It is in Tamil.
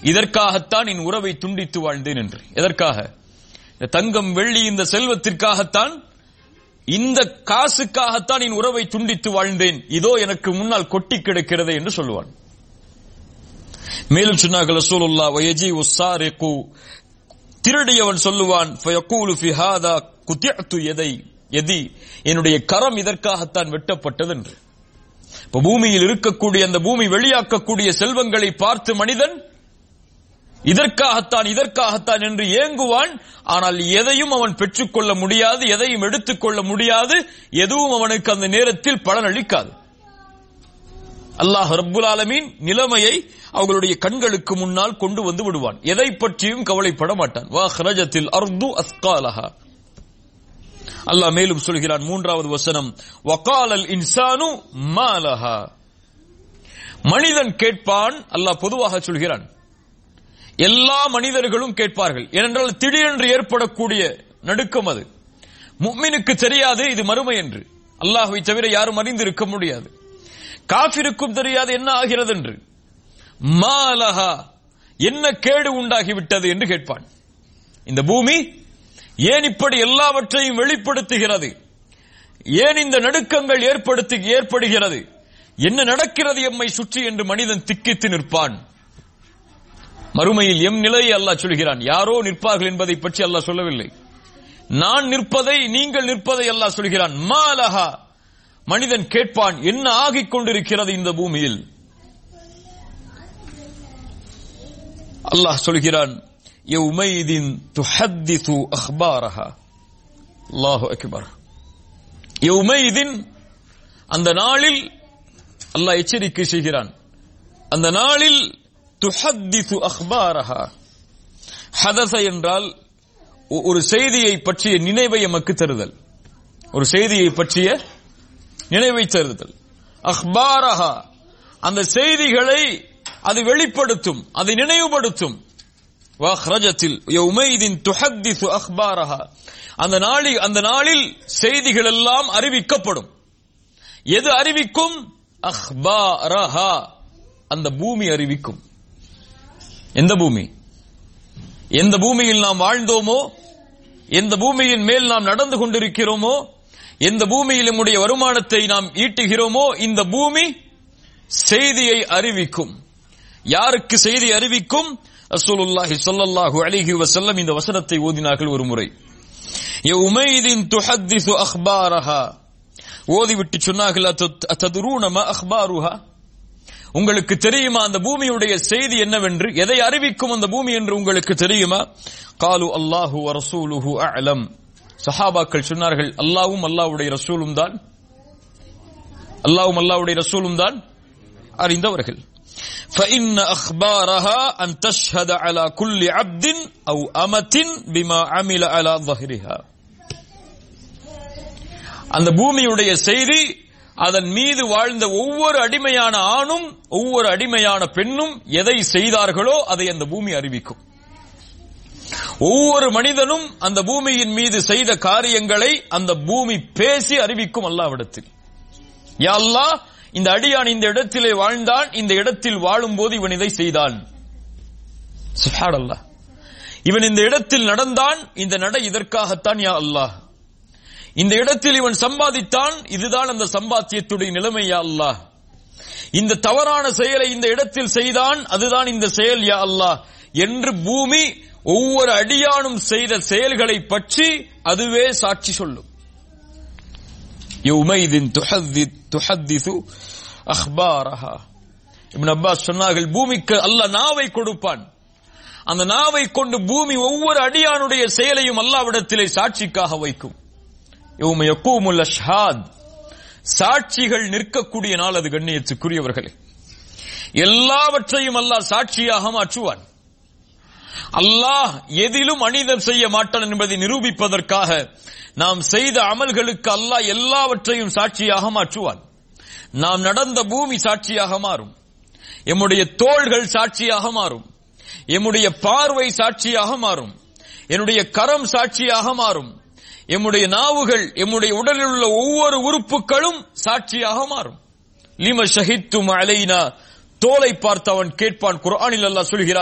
இதற்காகத்தான் என் உறவை துண்டித்து வாழ்ந்தேன் என்று எதற்காக இந்த தங்கம் வெள்ளி இந்த செல்வத்திற்காகத்தான் இந்த காசுக்காகத்தான் என் உறவை துண்டித்து வாழ்ந்தேன் இதோ எனக்கு முன்னால் கொட்டி கிடக்கிறது என்று சொல்லுவான் மேலும் சொன்னார்கள் ரசூலுல்லா வயஜி உஸ்ஸாரிகு திருடியவன் சொல்லுவான் ஃபயகூலு ஃபி ஹாதா குத்திஅத்து யதை யதி என்னுடைய கரம் இதற்காகத்தான் வெட்டப்பட்டது என்று இப்ப பூமியில் இருக்கக்கூடிய அந்த பூமி வெளியாக்கக்கூடிய செல்வங்களை பார்த்து மனிதன் இதற்காகத்தான் இதற்காகத்தான் என்று ஏங்குவான் ஆனால் எதையும் அவன் பெற்றுக்கொள்ள முடியாது எதையும் எடுத்துக்கொள்ள முடியாது எதுவும் அவனுக்கு அந்த நேரத்தில் பலனளிக்காது அல்லாஹ் ரப்புல் ஆலமீன் நிலைமையை அவர்களுடைய கண்களுக்கு முன்னால் கொண்டு வந்து விடுவான் எதை பற்றியும் கவலைப்பட மாட்டான் வா ஹரஜத்தில் அர்து அஸ்காலஹா அல்லாஹ் மேலும் சொல்கிறான் மூன்றாவது வசனம் வகாலல் இன்சானு மாலஹா மனிதன் கேட்பான் அல்லாஹ் பொதுவாக சொல்கிறான் எல்லா மனிதர்களும் கேட்பார்கள் ஏனென்றால் திடீரென்று ஏற்படக்கூடிய நடுக்கம் அது முக்மினுக்கு தெரியாது இது மறுமை என்று அல்லாஹ்வை தவிர யாரும் அறிந்திருக்க முடியாது காபிருக்கும் தெரியாது என்ன ஆகிறது என்று மாலஹா என்ன கேடு உண்டாகிவிட்டது என்று கேட்பான் இந்த பூமி ஏன் இப்படி எல்லாவற்றையும் வெளிப்படுத்துகிறது ஏன் இந்த நடுக்கங்கள் ஏற்படுத்தி ஏற்படுகிறது என்ன நடக்கிறது எம்மை சுற்றி என்று மனிதன் திக்கித்து நிற்பான் மறுமையில் எம் நிலையை அல்லாஹ் சொல்கிறான் யாரோ நிற்பார்கள் என்பதை பற்றி அல்லாஹ் சொல்லவில்லை நான் நிற்பதை நீங்கள் நிற்பதை அல்லாஹ் சொல்கிறான் மாலஹா மனிதன் கேட்பான் என்ன ஆகிக் கொண்டிருக்கிறது இந்த பூமியில் அல்லாஹ் சொல்கிறான் யௌமைதின் துஹத்திசு அஹ்பாரஹா அல்லாஹு அக்பர் யௌமைதின் அந்த நாளில் அல்லாஹ் எச்சரிக்கை செய்கிறான் அந்த நாளில் துஹத்திசு அஹ்பாரஹா ஹதச என்றால் ஒ- ஒரு செய்தியை பற்றிய நினைவை எமக்கு தருதல் ஒரு செய்தியை பற்றிய நினைவை தருதல் அஹ்பாரஹா அந்த செய்திகளை அது வெளிப்படுத்தும் அதை நினைவுபடுத்தும் வஹ்ரஜத்தில் யௌமைதின் துஹத்திசு அஹ்பாரஹா அந்த நாளில் அந்த நாளில் செய்திகள் எல்லாம் அறிவிக்கப்படும் எது அறிவிக்கும் அஹ்பாரஹா அந்த பூமி அறிவிக்கும் எந்த பூமி எந்த பூமியில் நாம் வாழ்ந்தோமோ எந்த பூமியின் மேல் நாம் நடந்து கொண்டிருக்கிறோமோ எந்த பூமியில் நம்முடைய வருமானத்தை நாம் ஈட்டுகிறோமோ இந்த பூமி செய்தியை அறிவிக்கும் யாருக்கு செய்தி அறிவிக்கும் ரசூலுல்லாஹி ஸல்லல்லாஹு அலைஹி வஸல்லம் இந்த வசனத்தை ஓதினார்கள் ஒரு முறை யௌமைதின் துஹத்திசு அஹ்பாரஹா ஓதிவிட்டு சொன்னார்கள் "அத்தத்- அத்ததுரூன மா அஹ்பாருஹா உங்களுக்கு தெரியுமா அந்த பூமியுடைய செய்தி என்னவென்று எதை அறிவிக்கும் அந்த பூமி என்று உங்களுக்கு தெரியுமா காலு அல்லாஹு ரசூலுஹு அலம் சஹாபாக்கள் சொன்னார்கள் அல்லாவும் அல்லாஹ்வுடைய ரசூலும் தான் அல்லாவும் அல்லாஹ்வுடைய ரசூலும் தான் அறிந்தவர்கள் فإن أخبارها أن تشهد على كل عبد أو أمة بما عمل على ظهرها அந்த பூமியுடைய செய்தி அதன் மீது வாழ்ந்த ஒவ்வொரு அடிமையான ஆணும் ஒவ்வொரு அடிமையான பெண்ணும் எதை செய்தார்களோ அதை அந்த பூமி அறிவிக்கும் ஒவ்வொரு மனிதனும் அந்த பூமியின் மீது செய்த காரியங்களை அந்த பூமி பேசி அறிவிக்கும் அல்லாவிடத்தில் யா அல்லாஹ் இந்த அடியான் இந்த இடத்திலே வாழ்ந்தான் இந்த இடத்தில் வாழும்போது இவன் இதை செய்தான் சுப்ஹானல்லாஹ் இவன் இந்த இடத்தில் நடந்தான் இந்த நடை இதற்காகத்தான் யா அல்லாஹ் இந்த இடத்தில் இவன் சம்பாதித்தான் இதுதான் அந்த சம்பாத்தியத்துடைய நிலைமை யா அல்லாஹ் இந்த தவறான செயலை இந்த இடத்தில் செய்தான் அதுதான் இந்த செயல் யா அல்லாஹ் என்று பூமி ஒவ்வொரு அடியானும் செய்த செயல்களை பற்றி அதுவே சாட்சி சொல்லும் யௌமைதின் துஹத்தித் துஹத்திசு அஹ்பாரஹா இப்னு அப்பாஸ் சொன்னார்கள் பூமிக்கு அல்லாஹ் நாவை கொடுப்பான் அந்த நாவை கொண்டு பூமி ஒவ்வொரு அடியானுடைய செயலையும் அல்லாவிடத்திலே சாட்சிக்காக வைக்கும் யௌம யக்கூமுல் அஷ்ஹாத் சாட்சிகள் நிற்கக்கூடிய நாள் அது கண்ணியத்துக்குரியவர்களே எல்லாவற்றையும் அல்லாஹ் சாட்சியாக மாற்றுவான் அல்லாஹ் எதிலும் அனிதம் செய்ய மாட்டான் என்பதை நிரூபிப்பதற்காக நாம் செய்த அமல்களுக்கு அல்லாஹ் எல்லாவற்றையும் சாட்சியாக மாற்றுவான் நாம் நடந்த பூமி சாட்சியாக மாறும் எம்முடைய தோள்கள் சாட்சியாக மாறும் எம்முடைய பார்வை சாட்சியாக மாறும் என்னுடைய கரம் சாட்சியாக மாறும் எம்முடைய நாவுகள் எம்முடைய உடலில் உள்ள ஒவ்வொரு உறுப்புகளும் சாட்சியாக மாறும் லிம ஷஹித்தும் அலைனா தோலை பார்த்து அவன் கேட்பான் குர்ஆனில் அல்லாஹ் சொல்கிறான்